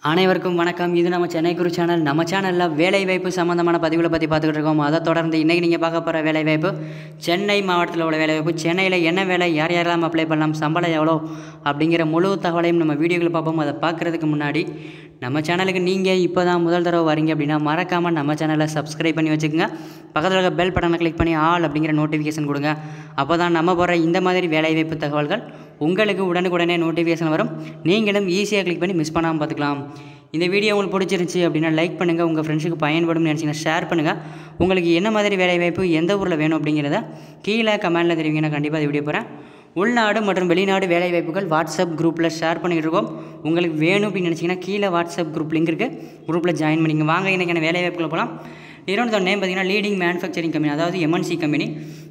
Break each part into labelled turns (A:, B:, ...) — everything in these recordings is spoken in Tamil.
A: அனைவருக்கும் வணக்கம் இது நம்ம சென்னை குரு சேனல் நம்ம சேனலில் வேலைவாய்ப்பு சம்மந்தமான பதிவுகளை பற்றி பார்த்துக்கிட்டு இருக்கோம் அதை தொடர்ந்து இன்றைக்கி நீங்கள் பார்க்க போகிற வேலைவாய்ப்பு சென்னை மாவட்டத்தில் உள்ள வேலைவாய்ப்பு சென்னையில் என்ன வேலை யார் யாரெல்லாம் அப்ளை பண்ணலாம் சம்பளம் எவ்வளோ அப்படிங்கிற முழு தகவலையும் நம்ம வீடியோவில் பார்ப்போம் அதை பார்க்குறதுக்கு முன்னாடி நம்ம சேனலுக்கு நீங்கள் இப்போ தான் முதல் தடவை வரீங்க அப்படின்னா மறக்காமல் நம்ம சேனலை சப்ஸ்கிரைப் பண்ணி வச்சுக்கோங்க பக்கத்தில் இருக்க பெல் பட்டனை கிளிக் பண்ணி ஆல் அப்படிங்கிற நோட்டிஃபிகேஷன் கொடுங்க அப்போ தான் நம்ம போகிற இந்த மாதிரி வேலைவாய்ப்பு தகவல்கள் உங்களுக்கு உடனுக்குடனே நோட்டிஃபிகேஷன் வரும் நீங்களும் ஈஸியாக கிளிக் பண்ணி மிஸ் பண்ணாமல் பார்த்துக்கலாம் இந்த வீடியோ உங்களுக்கு பிடிச்சிருந்துச்சி அப்படின்னா லைக் பண்ணுங்கள் உங்கள் ஃப்ரெண்ட்ஸுக்கு பயன்படும் நினச்சிங்கன்னா ஷேர் பண்ணுங்கள் உங்களுக்கு என்ன மாதிரி வேலைவாய்ப்பு எந்த ஊரில் வேணும் அப்படிங்கிறத கீழே கமெண்ட்டில் தெரிவிங்க நான் கண்டிப்பாக அது வீடியோ போகிறேன் உள்நாடு மற்றும் வெளிநாடு வேலைவாய்ப்புகள் வாட்ஸ்அப் குரூப்பில் ஷேர் பண்ணிகிட்டு இருக்கோம் உங்களுக்கு வேணும் அப்படின்னு நினச்சிங்கன்னா கீழே வாட்ஸ்அப் குரூப் லிங்க் இருக்குது குரூப்பில் ஜாயின் பண்ணிங்க வாங்க இன்றைக்கான வேலைவாய்ப்புகளை போகலாம் நிறுவனத்தோட நேம் பார்த்தீங்கன்னா லீடிங் மேனுஃபேக்சரிங் கம்பெனி அதாவது எம்என்சி கம்பெனி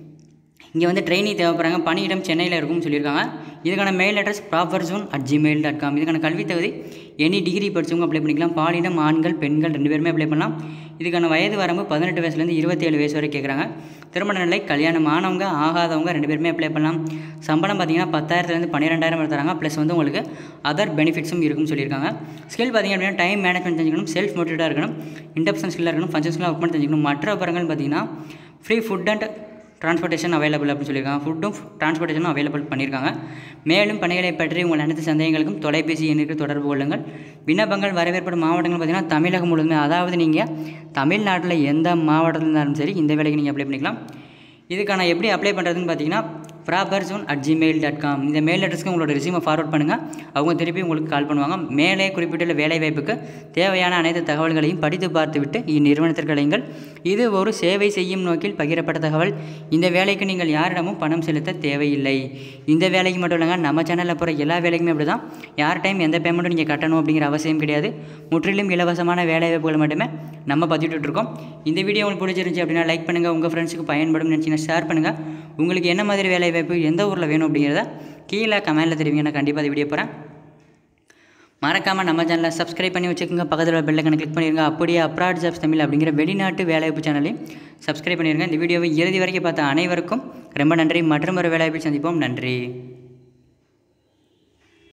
A: இங்கே வந்து ட்ரெயினி தேவைப்படுறாங்க பணியிடம் சென்னையில் இருக்கும்னு சொல்லியிருக்காங்க இதுக்கான mail address proper john at gmail dot com இதுக்கான கல்வி தகுதி எனி டிகிரி படித்தவங்க அப்ளை பண்ணிக்கலாம் பாலினம் ஆண்கள் பெண்கள் ரெண்டு பேருமே அப்ளை பண்ணலாம் இதுக்கான வயது வரம்பு பதினெட்டு வயசுலேருந்து இருபத்தேழு வயசு வரை கேட்குறாங்க திருமண நிலை கல்யாணம் ஆனவங்க ஆகாதவங்க ரெண்டு பேருமே அப்ளை பண்ணலாம் சம்பளம் பார்த்தீங்கன்னா பத்தாயிரத்துலேருந்து பன்னிரெண்டாயிரம் தராங்க ப்ளஸ் வந்து உங்களுக்கு அதர் பெனிஃபிட்ஸும் இருக்கும்னு சொல்லியிருக்காங்க ஸ்கில் பார்த்தீங்க அப்படின்னா டைம் மேனேஜ்மெண்ட் தெரிஞ்சுக்கணும் செல்ஃப் மோட்டிவேட்டாக இருக்கணும் இன்டப்ஷன் ஸ்கில்லாக இருக்கணும் ஃபங்க்ஷன் ஸ்கில்லாக ஒர்க் பண்ணி தெரிஞ்சுக்கணும் மற்ற விவரங்கள் பார்த்தீங்கன்னா free food and transportation available அப்படின்னு சொல்லியிருக்காங்க ஃபுட்டும் டிரான்ஸ்போர்ட்டேஷனும் அவைலபிள் பண்ணியிருக்காங்க மேலும் பணிகளை பற்றி உங்கள் அனைத்து சந்தேகங்களுக்கும் தொலைபேசி எண்ணிற்கு தொடர்பு கொள்ளுங்கள் விண்ணப்பங்கள் வரவேற்படும் மாவட்டங்கள் பார்த்திங்கன்னா தமிழகம் முழுதுமே அதாவது நீங்கள் தமிழ்நாட்டில் எந்த மாவட்டத்தில் இருந்தாலும் சரி இந்த வேலைக்கு நீங்கள் அப்ளை பண்ணிக்கலாம் இதுக்கான எப்படி அப்ளை பண்ணுறதுன்னு பார்த்தீங்கன்னா proper john at gmail dot com இந்த மெயில் அட்ரஸ்க்கு உங்களோட ரெசியூமை ஃபார்வர்ட் பண்ணுங்கள் அவங்க திருப்பி உங்களுக்கு கால் பண்ணுவாங்க மேலே குறிப்பிட்டுள்ள வேலை வாய்ப்புக்கு தேவையான அனைத்து தகவல்களையும் படித்து பார்த்துவிட்டு இந்நிறுவனத்திற்கு அழையுங்கள் இது ஒரு சேவை செய்யும் நோக்கில் பகிரப்பட்ட தகவல் இந்த வேலைக்கு நீங்கள் யாரிடமும் பணம் செலுத்த தேவையில்லை இந்த வேலைக்கு மட்டும் இல்லைங்க நம்ம சேனலில் போகிற எல்லா வேலைக்குமே அப்படி தான் யார் டைம் எந்த பேமெண்ட்டும் நீங்கள் கட்டணும் அப்படிங்கிற அவசியம் கிடையாது முற்றிலும் இலவசமான வேலை வாய்ப்புகள் மட்டுமே நம்ம பதிவிட்டு இருக்கோம் இந்த வீடியோ உங்களுக்கு பிடிச்சிருந்துச்சி அப்படின்னா லைக் பண்ணுங்கள் உங்கள் ஃப்ரெண்ட்ஸுக்கு பயன்படும் நினச்சிங்கன்னா ஷேர் பண்ணுங்கள் உங்களுக்கு என்ன மாதிரி வேலை வாய்ப்பு எந்த ஊரில் வேணும் அப்படிங்கிறத கீழே கமெண்ட்டில் தெரிவிங்க நான் கண்டிப்பாக அதை வீடியோ போகிறேன் மறக்காமல் நம்ம சேனலை சப்ஸ்கிரைப் பண்ணி வச்சுக்கோங்க பக்கத்தில் பெல்லைக்கனை கிளிக் பண்ணிடுங்க அப்படியே அப்ராட் ஜாப்ஸ் தமிழ் அப்படிங்கிற வெளிநாட்டு வேலைவாய்ப்பு சேனலையும் சப்ஸ்கிரைப் பண்ணிடுங்க இந்த வீடியோவை இறுதி வரைக்கும் பார்த்த அனைவருக்கும் ரொம்ப நன்றி மற்றும் ஒரு வேலைவாய்ப்பு சந்திப்போம் நன்றி